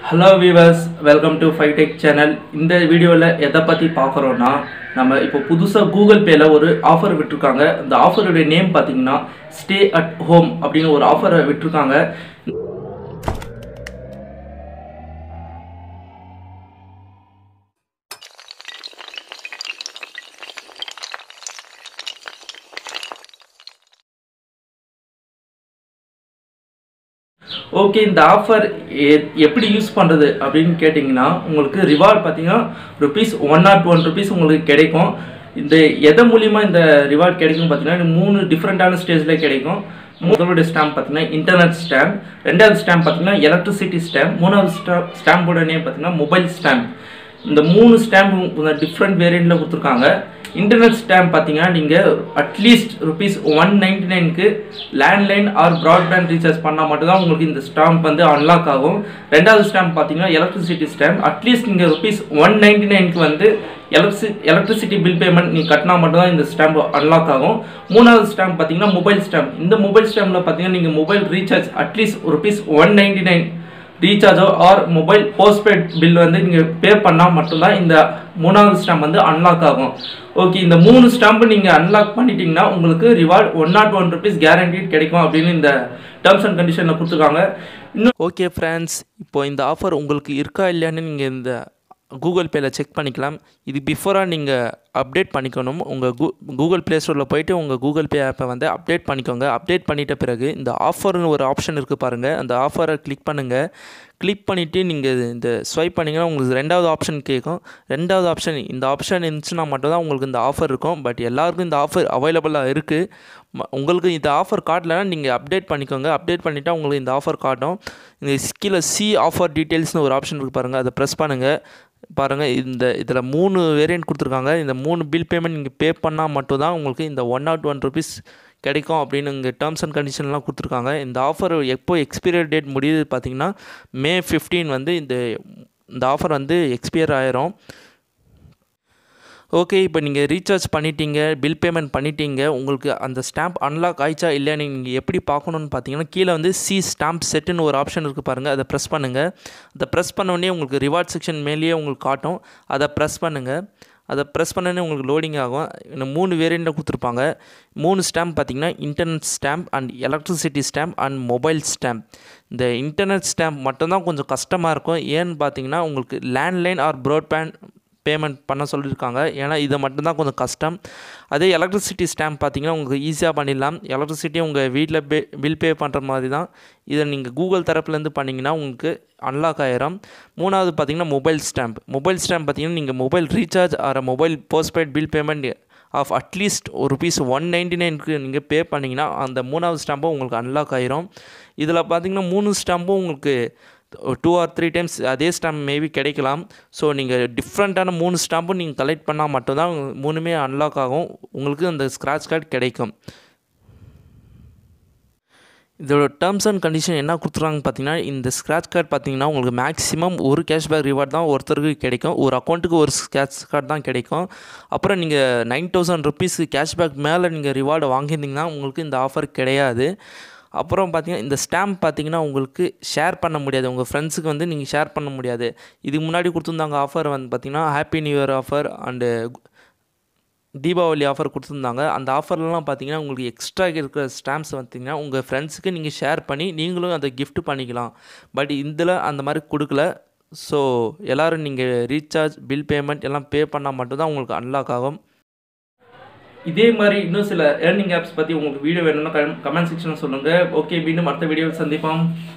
hello viewers welcome to five tech channel இந்த வீடியோவில் எதை பற்றி பார்க்குறோன்னா நம்ம இப்போ புதுசாக கூகுள் பேல ஒரு ஆஃபர் விட்டுருக்காங்க இந்த ஆஃபருடைய நேம் பார்த்தீங்கன்னா ஸ்டே அட் ஹோம் அப்படின்னு ஒரு ஆஃபரை விட்டுருக்காங்க ஓகே இந்த ஆஃபர் எப்படி யூஸ் பண்ணுறது அப்படின்னு கேட்டிங்கன்னா உங்களுக்கு ரிவார்ட் பார்த்தீங்கன்னா rupees one not one rupees உங்களுக்கு கிடைக்கும் இந்த எதை மூலிமா இந்த ரிவார்ட் கிடைக்கும் பார்த்தீங்கன்னா மூணு டிஃப்ரெண்ட்டான ஸ்டேஜில் கிடைக்கும் முதலுடைய ஸ்டாம்ப் பார்த்தீங்கன்னா இன்டர்நெட் ஸ்டாம்ப் ரெண்டாவது ஸ்டாம்ப் பார்த்தீங்கன்னா எலக்ட்ரிசிட்டி ஸ்டாம்ப் மூணாவது ஸ்டாம்ப் ஸ்டாம்போட நேம் பார்த்தீங்கன்னா மொபைல் ஸ்டாம்ப் இந்த மூணு ஸ்டாம்ப் டிஃப்ரெண்ட் வேரியண்ட்டில் கொடுத்துருக்காங்க இன்டர்நெட் ஸ்டாம்ப் பார்த்தீங்கன்னா நீங்கள் அட்லீஸ்ட் ருபீஸ் ஒன் நைன்டி நைனுக்கு லேண்ட்லைன் ஆர் ப்ராட்பேண்ட் ரீசார்ஜ் பண்ணால் மட்டும்தான் உங்களுக்கு இந்த ஸ்டாம்ப் வந்து அன்லாக் ஆகும் ரெண்டாவது ஸ்டாம்ப் பார்த்தீங்கன்னா எலக்ட்ரிசிட்டி ஸ்டாம்ப் அட்லீஸ்ட் நீங்கள் ருபீஸ் ஒன் நைன்டி நைனுக்கு வந்து எலக்ட்ரிசி எலக்ட்ரிசிட்டி பில் பேமெண்ட் நீங்கள் கட்டினா மட்டும்தான் இந்த ஸ்டாம்ப் அன்லாக் ஆகும் மூணாவது ஸ்டாம்ப் பார்த்தீங்கன்னா மொபைல் ஸ்டாம்ப் இந்த மொபைல் ஸ்டாம்பில் பார்த்தீங்கன்னா நீங்கள் mobile recharge at least rupees one ninety nine ரீசார்ஜோ ஆர் மொபைல் போஸ்ட்பெய்ட் பில் வந்து நீங்கள் பே பண்ணால் மட்டும்தான் இந்த மூணாவது ஸ்டாம்ப் வந்து அன்லாக் ஆகும் ஓகே இந்த மூணு ஸ்டாம்பு நீங்கள் அன்லாக் பண்ணிட்டீங்கன்னா உங்களுக்கு reward one not one rupees guaranteed கிடைக்கும் அப்படின்னு இந்த டேர்ம்ஸ் அண்ட் கண்டிஷனில் கொடுத்துருக்காங்க இன்னும் ஓகே ஃப்ரெண்ட்ஸ் இப்போ இந்த ஆஃபர் உங்களுக்கு இருக்கா இல்லையான்னு நீங்கள் இந்த கூகுள் பேயில் செக் பண்ணிக்கலாம் இது பிஃபோராக நீங்கள் அப்டேட் பண்ணிக்கணும் உங்கள் கூ கூகுள் ப்ளே ஸ்டோரில் போயிட்டு உங்கள் கூகுள் பே ஆப்பை வந்து அப்டேட் பண்ணிக்கோங்க அப்டேட் பண்ணிட்ட பிறகு இந்த ஆஃபர்னு ஒரு ஆப்ஷன் இருக்குது பாருங்கள் அந்த ஆஃபரை கிளிக் பண்ணுங்கள் கிளிக் பண்ணிவிட்டு நீங்கள் இந்த ஸ்வைப் பண்ணிங்கன்னா உங்களுக்கு ரெண்டாவது ஆப்ஷன் கேட்கும் ரெண்டாவது ஆப்ஷன் இந்த ஆப்ஷன் இருந்துச்சுன்னா மட்டும்தான் உங்களுக்கு இந்த ஆஃபர் இருக்கும் பட் எல்லாருக்கும் இந்த ஆஃபர் அவைலபிளாக இருக்குது உங்களுக்கு இந்த ஆஃபர் காட்டலைன்னா நீங்கள் அப்டேட் பண்ணிக்கோங்க அப்டேட் பண்ணிவிட்டா உங்களுக்கு இந்த ஆஃபர் காட்டும் இந்த கீழே சி ஆஃபர் டீட்டெயில்ஸ்னு ஒரு ஆப்ஷன் இருக்குது பாருங்கள் அதை ப்ரெஸ் பண்ணுங்கள் பாருங்கள் இந்த இதில் மூணு வேரியன்ட் கொடுத்துருக்காங்க இந்த மூணு பில் பேமெண்ட் நீங்கள் பே பண்ணால் மட்டும்தான் உங்களுக்கு இந்த ஒன் நாட் ஒன் ருபீஸ் கிடைக்கும் அப்படின்னு இங்கே டேர்ம்ஸ் அண்ட் கண்டிஷன்லாம் கொடுத்துருக்காங்க இந்த ஆஃபர் எப்போ எக்ஸ்பீரியர் டேட் முடியுது பார்த்தீங்கன்னா மே ஃபிஃப்டீன் வந்து இந்த இந்த ஆஃபர் வந்து எக்ஸ்பயர் ஆயிரும் ஓகே இப்போ நீங்கள் ரீசார்ஜ் பண்ணிட்டீங்க பில் பேமெண்ட் பண்ணிட்டீங்க உங்களுக்கு அந்த ஸ்டாம்ப் அன்லாக் ஆயிடுச்சா இல்லையான்னு நீங்கள் எப்படி பார்க்கணுன்னு பார்த்தீங்கன்னா கீழே வந்து சி ஸ்டாம்ப் செட்டுன்னு ஒரு ஆப்ஷன் இருக்குது பாருங்கள் அதை ப்ரெஸ் பண்ணுங்கள் அதை ப்ரெஸ் பண்ணோடனே உங்களுக்கு ரிவார்ட் செக்ஷன் மேலேயே உங்களுக்கு காட்டும் அதை ப்ரெஸ் பண்ணுங்கள் அதை ப்ரெஸ் பண்ணனே உங்களுக்கு லோடிங் ஆகும் இன்னும் மூணு வேரியண்ட்டில் கொடுத்துருப்பாங்க மூணு ஸ்டாம்ப் பார்த்தீங்கன்னா internet stamp and electricity stamp and mobile stamp இந்த இன்டர்நெட் ஸ்டாம்ப் மட்டும்தான் கொஞ்சம் கஷ்டமாக இருக்கும் ஏன்னு பார்த்தீங்கன்னா உங்களுக்கு லேண்ட்லைன் ஆர் ப்ராட்பேண்ட் பேமெண்ட் பண்ண சொல்லியிருக்காங்க ஏன்னா இதை மட்டும்தான் கொஞ்சம் கஷ்டம் அதே எலக்ட்ரிசிட்டி ஸ்டாம்ப் பார்த்தீங்கன்னா உங்களுக்கு ஈஸியாக பண்ணிடலாம் எலக்ட்ரிசிட்டி உங்கள் வீட்டில் பே பில் பே பண்ணுற மாதிரி தான் இதை நீங்கள் கூகுள் தரப்புலேருந்து பண்ணிங்கன்னா உங்களுக்கு அன்லாக் ஆயிரும் மூணாவது பார்த்தீங்கன்னா மொபைல் ஸ்டாம்ப் மொபைல் ஸ்டாம்ப் பார்த்தீங்கன்னா நீங்கள் mobile recharge or mobile postpaid bill payment of at least ஒரு ருபீஸ் ஒன் நைன்டி நைனுக்கு நீங்கள் பே பண்ணிங்கன்னா அந்த மூணாவது ஸ்டாம்பும் உங்களுக்கு அன்லாக் ஆயிரும் இதில் பார்த்தீங்கன்னா மூணு ஸ்டாம்பும் உங்களுக்கு டூ ஆர் த்ரீ டைம்ஸ் அதே ஸ்டாம்ப் மேபி கிடைக்கலாம் ஸோ நீங்கள் டிஃப்ரெண்ட்டான மூணு ஸ்டாம்பும் நீங்கள் கலெக்ட் பண்ணால் மட்டும்தான் மூணுமே அன்லாக் ஆகும் உங்களுக்கு அந்த ஸ்க்ராட்ச் கார்டு கிடைக்கும் இதோட டேர்ம்ஸ் அண்ட் கண்டிஷன் என்ன கொடுத்துருக்காங்க பார்த்தீங்கன்னா இந்த ஸ்க்ராட்ச் கார்டு பார்த்தீங்கன்னா உங்களுக்கு மேக்ஸிமம் ஒரு கேஷ்பேக் ரிவார்ட் தான் ஒருத்தருக்கு கிடைக்கும் ஒரு அக்கௌண்ட்டுக்கு ஒரு ஸ்க்ராட்ச் கார்டு தான் கிடைக்கும் அப்புறம் நீங்கள் நைன் தௌசண்ட் ருபீஸ்க்கு கேஷ்பேக் மேலே நீங்கள் ரிவார்டு வாங்கியிருந்தீங்கன்னா உங்களுக்கு இந்த ஆஃபர் கிடையாது அப்புறம் பார்த்தீங்கன்னா இந்த ஸ்டாம்ப் பார்த்தீங்கன்னா உங்களுக்கு ஷேர் பண்ண முடியாது உங்கள் ஃப்ரெண்ட்ஸுக்கு வந்து நீங்கள் ஷேர் பண்ண முடியாது இதுக்கு முன்னாடி கொடுத்துருந்தாங்க ஆஃபர் வந்து பார்த்திங்கன்னா happy new year offer and Deepavali offer கொடுத்துருந்தாங்க அந்த ஆஃபர்லாம் பார்த்தீங்கன்னா உங்களுக்கு எக்ஸ்ட்ரா இருக்கிற ஸ்டாம்ப்ஸ் பார்த்தீங்கன்னா உங்கள் ஃப்ரெண்ட்ஸுக்கு நீங்கள் ஷேர் பண்ணி நீங்களும் அதை கிஃப்ட் பண்ணிக்கலாம் பட் இதில் அந்த மாதிரி கொடுக்கல ஸோ எல்லோரும் நீங்கள் ரீசார்ஜ் பில் பேமெண்ட் எல்லாம் பே பண்ணால் மட்டும்தான் உங்களுக்கு அன்லாக் ஆகும் இதே மாதிரி இன்னும் சில ஏர்னிங் ஆப்ஸ் பற்றி உங்களுக்கு வீடியோ வேணும்னா கமெண்ட் செக்ஷனில் சொல்லுங்கள் ஓகே மீண்டும் அடுத்த வீடியோவில் சந்திப்போம்